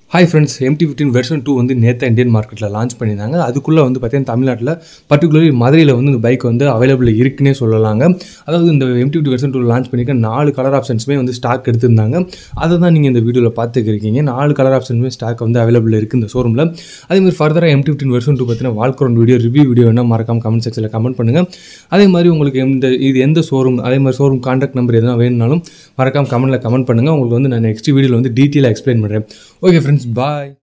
hi friends MT fifteen version two வந்து நேற்று Indian மார்க்கெட்டில் லான்ச் பண்ணியிருந்தாங்க அதுக்குள்ளே வந்து பார்த்தீங்கன்னா தமிழ்நாட்டில் பர்டிகுலர்லி மதுரையில் வந்து இந்த பைக் வந்து அவைலபிள் இருக்குன்னே சொல்லலாங்க அதாவது இந்த MT fifty version two launch பண்ணிக்க நாலு கலர் ஆப்ஷன்ஸுமே வந்து ஸ்டாக் எடுத்திருந்தாங்க அதை தான் நீங்கள் இந்த வீடியோவில் பார்த்துக்கிருக்கீங்க நாலு கலர் ஆப்ஷன்ஸுமே ஸ்டாக் வந்து அவைலபிள் இருக்குது இந்த ஷோரூமில் அதேமாதிரி ஃபர்தராக எம்டி ஃபிஃப்டின் வெர்ஷன் டூ பற்றின வால்க்ரௌண்ட் வீடியோ ரிவ்யூ வீடியோ வேணால் மறக்காம கமெண்ட் செக்ஷனில் கமெண்ட் பண்ணுங்கள் அதே மாதிரி உங்களுக்கு எந்த இது எந்த ஷோரூம் அதே மாதிரி ஷோரூம் கான்டாக்ட் நம்பர் எதுனா வேணும்னாலும் மறக்காம கமெண்ட்டில் கமெண்ட் பண்ணுங்கள் உங்களுக்கு வந்து நான் நெக்ஸ்ட் வீடியோவில் வந்து டீட்டெயிலாக எக்ஸ்பிளைன் பண்ணுறேன் ஓகே ஃப்ரெண்ட்ஸ் பாய்